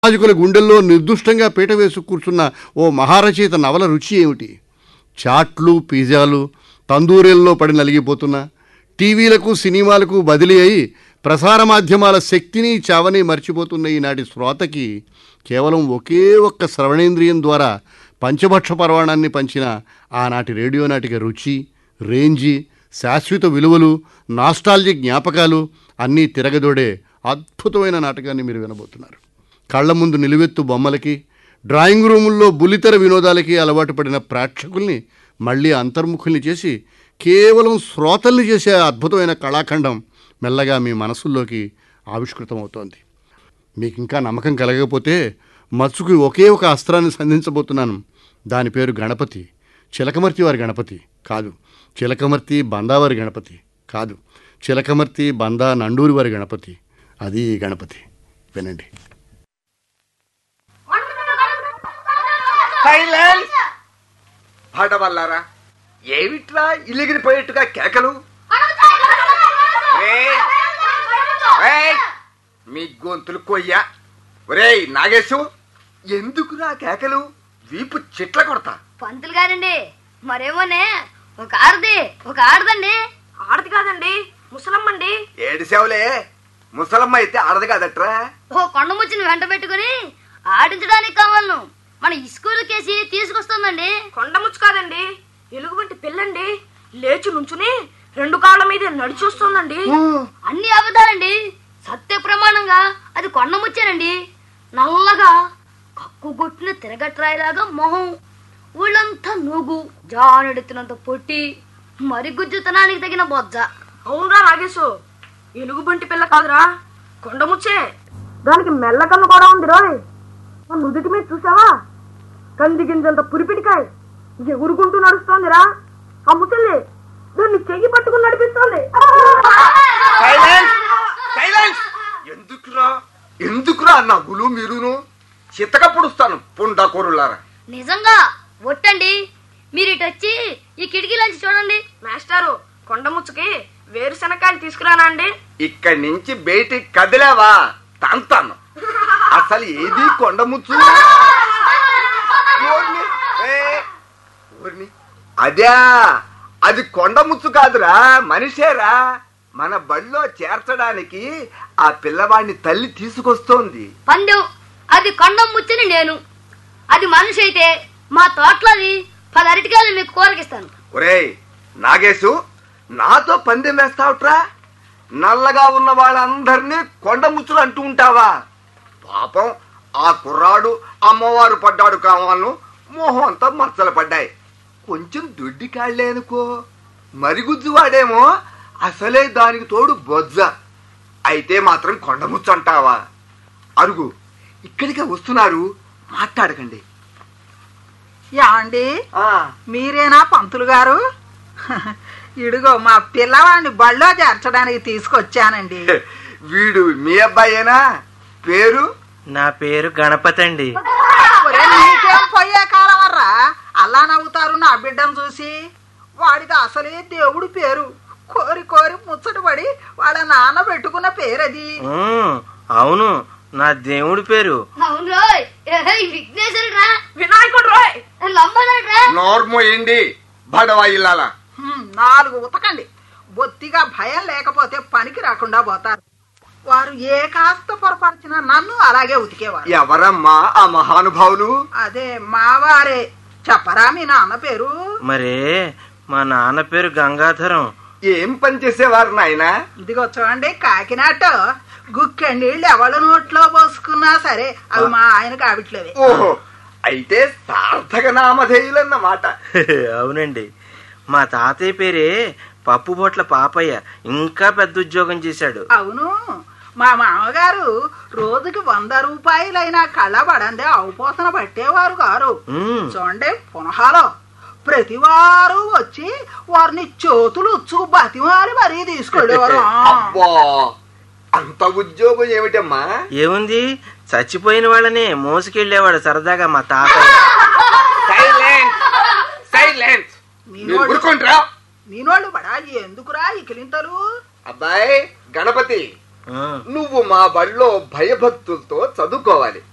సామాజికుల గుండెల్లో నిర్దుష్టంగా పీట వేసి కూర్చున్న ఓ మహారచయిత నవల రుచి ఏమిటి చాట్లు పిజ్జాలు తందూరీల్లో పడి నలిగిపోతున్న టీవీలకు సినిమాలకు బదిలీ అయి ప్రసార మాధ్యమాల శక్తిని చావని మర్చిపోతున్న ఈనాటి శ్రోతకి కేవలం ఒకే ఒక్క శ్రవణేంద్రియం ద్వారా పంచభక్ష పర్వాణాన్ని పంచిన ఆనాటి రేడియో నాటిక రుచి రేంజి శాశ్వత విలువలు నాస్టాల్జిక్ జ్ఞాపకాలు అన్నీ తిరగదోడే అద్భుతమైన నాటకాన్ని మీరు వినబోతున్నారు కళ్ళ ముందు నిలువెత్తు బొమ్మలకి డ్రాయింగ్ రూముల్లో బుల్లితెర వినోదాలకి అలవాటు పడిన ప్రేక్షకుల్ని మళ్ళీ అంతర్ముఖుల్ని చేసి కేవలం శ్రోతల్ని చేసే అద్భుతమైన కళాఖండం మెల్లగా మీ మనసుల్లోకి ఆవిష్కృతమవుతోంది మీకు ఇంకా నమ్మకం కలగకపోతే మత్సుకు ఒకే ఒక అస్త్రాన్ని సంధించబోతున్నాను దాని పేరు గణపతి చిలకమర్తి వారి గణపతి కాదు చిలకమర్తి బందావారి గణపతి కాదు చిలకమర్తి బందా నండూరి వారి గణపతి అది ఈ గణపతి వినండి సైలెన్స్ పాడవల్లారా ఏమిట్రా ఇలిగిరిపోయేట్టుగా కేకలు ఏయ్, ఏయ్, మీ గొంతులు కొయ్యా ఒరేయ్ నాగేశు ఎందుకురా కేకలు వీపు చిట్ల కొడతా పంతులు గారండి మరేమోనే ఒక ఆడది ఒక ఆడదండి ఆడది కాదండి ముసలమ్మండి ఏడిసేవలే ముసలమ్మ అయితే ఆడదు కాదట్రా ఓ కొండ ముచ్చిని వెంట పెట్టుకుని ఆడించడానికి కావాలను మన ఇస్కూల్ కేసి తీసుకొస్తుందండి కొండ ముచ్చు కాదండి ఎలుగు వంటి పిల్లండి లేచి నుంచుని రెండు కాళ్ళ మీద నడిచి వస్తుందండి అన్ని అబద్ధాలండి సత్య ప్రమాణంగా అది కొండ ముచ్చానండి నల్లగా కక్కుగొట్టిన తిరగట్రాయిలాగా మొహం ఊళ్ళంతా నూగు జానెడుతున్నంత పొట్టి మరి గుజ్జుతనానికి తగిన బొజ్జ అవునరా నాగేశు ఎలుగు బంటి పిల్ల కాదురా కొండ ముచ్చే దానికి మెల్ల కన్ను కూడా ఉంది రోయ్ ఆ నుదుటి మీద చూసావా కంది గింజంత పురిపిటికాయ ఎగురుకుంటూ నడుస్తోందిరా ఆ ముసలి దాన్ని చెయ్యి పట్టుకుని నడిపిస్తోంది సైలెన్స్ సైలెన్స్ ఎందుకురా ఎందుకురా నవ్వులు మీరును చిత్తక పొడుస్తాను పుండాకోరులారా నిజంగా ఒట్టండి మీరు ఇటు వచ్చి ఈ కిటికీలోంచి చూడండి మాస్టారు కొండ ముచ్చుకి వేరుశనకాయలు తీసుకురానా అండి ఇక్కడి నుంచి బయటికి కదిలేవా తంతాను అసలు ఏది కొండముచ్చు ఓర్ని, ఏ, ఓర్ని. అదే అది కొండముచ్చు కాదురా మనిషేరా మన బడిలో చేర్చడానికి ఆ పిల్లవాడిని తల్లి తీసుకొస్తోంది పందెం అది కొండం ముచ్చని నేను అది మనిషి అయితే మా తోటలోది పది అరటికాయలు మీకు కూరకిస్తాను ఒరేయ్ నాగేశు నాతో పందెం వేస్తావుట్రా నల్లగా ఉన్న వాళ్ళందరినీ కొండముచ్చులు అంటూ ఉంటావా పాపం ఆ కుర్రాడు అమ్మవారు పడ్డాడు కావాలను మోహం అంతా మచ్చలు పడ్డాయి కొంచెం దొడ్డి కాళ్లే అనుకో మరిగుజ్జు వాడేమో అసలే దానికి తోడు బొజ్జ అయితే మాత్రం కొండముచ్చు అంటావా అరుగు ఇక్కడికే వస్తున్నారు మాట్లాడకండి యాండి ఆ మీరేనా పంతులు గారు ఇడుగో మా పిల్లవాడిని బళ్ళో చేర్చడానికి తీసుకొచ్చానండి వీడు మీ అబ్బాయేనా పేరు నా పేరు గణపతి అండి ఒరే, నీకేం పోయే కాలం వర్రా అలా నవ్వుతారు నా బిడ్డను చూసి వాడిది అసలే దేవుడి పేరు కోరి కోరి ముచ్చటపడి వాళ్ళ నాన్న పెట్టుకున్న పేరది ఉమ్, అవును నా దేవుడి పేరు అవును రోయ్ ఏహే, ఈ విఘ్నేశ్వరుడు రా వినాయకుడు రోయ్ లంబోదరుడు రా నోర్మోయండి బడవా ఇల్లాల హ్మ్, నాలుగు ఉతకండి బొత్తిగా భయం లేకపోతే పనికి రాకుండా పోతారు వారు ఏ కాస్త పొరపరిచినా నన్ను అలాగే ఉతికేవారు ఎవరమ్మా ఆ మహానుభావులు అదే మావారే చెప్పరా మీ నాన్న పేరు మరే మా నాన్న పేరు గంగాధరం ఏం పని చేసేవారు నాయనా ఇదిగో చూడండి కాకినాట గుక్కె నీళ్ళు ఎవళ్ళ నోట్లో పోసుకున్నా సరే అవి మా ఆయనకు ఆవిట్లేవే ఓహో అయితే సార్థక నామధేయులన్నమాట అవునండి మా తాతయ్య పేరే పప్పు బొట్ల పాపయ్య ఇంకా పెద్ద ఉద్యోగం చేశాడు అవును మా మామగారు రోజుకి వంద రూపాయలైనా కళ్ళబడండి అవపోసన పట్టేవారు గారు ఉమ్, చూడండి పునహాలో ప్రతి వారు వచ్చి వారిని చేతులు ఉచ్చుకు బతిమాలి మరీ తీసుకెళ్ళేవారు అబ్బా అంత ఉద్యోగం ఏమిటమ్మా ఏముంది చచ్చిపోయిన వాళ్ళని మోసుకెళ్ళేవాడు సరదాగా మా తాతయ్య సైలెన్స్ సైలెన్స్ మీరు ఊరుకోండిరా మీనోళ్ళు బడా ఎందుకురా ఈ కిలింతలు అబ్బాయి గణపతి ఆ, నువ్వు మా బడిలో భయభక్తులతో చదువుకోవాలి